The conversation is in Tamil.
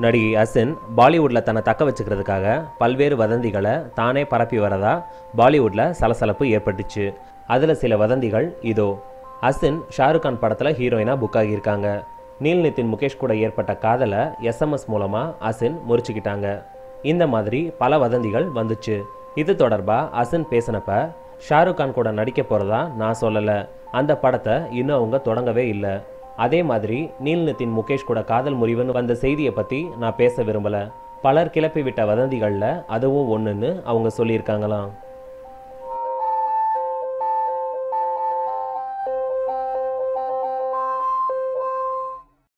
நடிகை அசின் பாலிவுட்டில் தன்னை தக்க வச்சுக்கிறதுக்காக பல்வேறு வதந்திகளை தானே பரப்பி வரதா பாலிவுட்டில் சலசலப்பு ஏற்பட்டுச்சு அதில் சில வதந்திகள் இதோ அசின் ஷாருக் கான் படத்தில் ஹீரோயினாக புக் ஆகியிருக்காங்க நீல் நிதின் முகேஷ் கூட ஏற்பட்ட காதலை எஸ்எம்எஸ் மூலமாக அசின் முறிச்சுக்கிட்டாங்க இந்த மாதிரி பல வதந்திகள் வந்துச்சு இது தொடர்பாக அசின் பேசினப்ப ஷாருக் கான் கூட நடிக்க போகிறதா நான் சொல்லலை அந்த படத்தை இன்னும் அவங்க தொடங்கவே இல்லை அதே மாதிரி நீல் நிதின் முகேஷ் கூட காதல் முறிவுன்னு வந்த செய்தியை பற்றி நான் பேச விரும்பலை பலர் கிளப்பி விட்ட வதந்திகளில் அதுவும் ஒன்றுன்னு அவங்க சொல்லியிருக்காங்களாம்